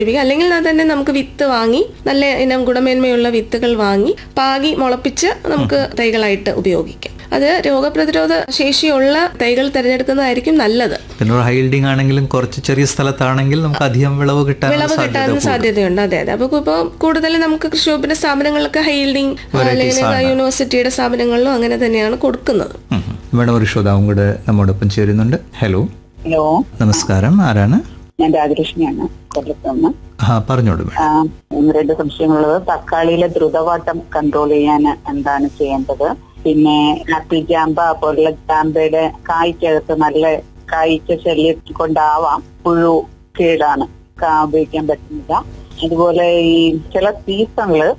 അല്ലെങ്കിൽ അത് തന്നെ നമുക്ക് വിത്ത് വാങ്ങി നല്ല ഇനം ഗുണമേന്മയുള്ള വിത്തുകൾ വാങ്ങി പാകി മുളപ്പിച്ച് നമുക്ക് തൈകളായിട്ട് ഉപയോഗിക്കാം അത് രോഗപ്രതിരോധ ശേഷിയുള്ള തൈകൾ തിരഞ്ഞെടുക്കുന്നതായിരിക്കും നല്ലത് പിന്നെ ഒരു ഹൈൽഡിംഗ് ആണെങ്കിലും കുറച്ച് ചെറിയ സ്ഥലത്താണെങ്കിൽ നമുക്ക് അധികം വിളവ് കിട്ടാൻ വിളവ് കിട്ടാൻ സാധ്യതയുണ്ട് അതെ അതെ അപ്പൊ ഇപ്പോൾ കൂടുതൽ നമുക്ക് കൃഷി വകുപ്പിന്റെ സ്ഥാപനങ്ങളിലൊക്കെ ഹൈൽഡിംഗ് അല്ലെങ്കിൽ യൂണിവേഴ്സിറ്റിയുടെ സ്ഥാപനങ്ങളിലും അങ്ങനെ തന്നെയാണ് കൊടുക്കുന്നത് മേഡം ഒരു ശ്രോതാവും കൂടെ നമ്മോടൊപ്പം ചേരുന്നുണ്ട് ഹലോ ഹലോ നമസ്കാരം ആരാണ് ഞാൻ രാജലക്ഷ്മിയാണ് കൊല്ലത്ത് നിന്ന് ആ പറഞ്ഞോളൂ മേഡം ആ, ഒന്ന് രണ്ട് സംശയങ്ങളുള്ളത് തക്കാളിയിലെ ദ്രുതവാട്ടം കൺട്രോൾ ചെയ്യാൻ എന്താണ് ചെയ്യേണ്ടത് പിന്നെ ആപ്പിൾ ജാമ്പ പോലുള്ള ജാമ്പയുടെ കായ്ക്കകത്ത് നല്ല കായ്ച്ച ശല്യം കൊണ്ടാവാം പുഴു കേടാണ് കാ ഉപയോഗിക്കാൻ പറ്റുന്നില്ല അതുപോലെ ഈ ചില സീസണില്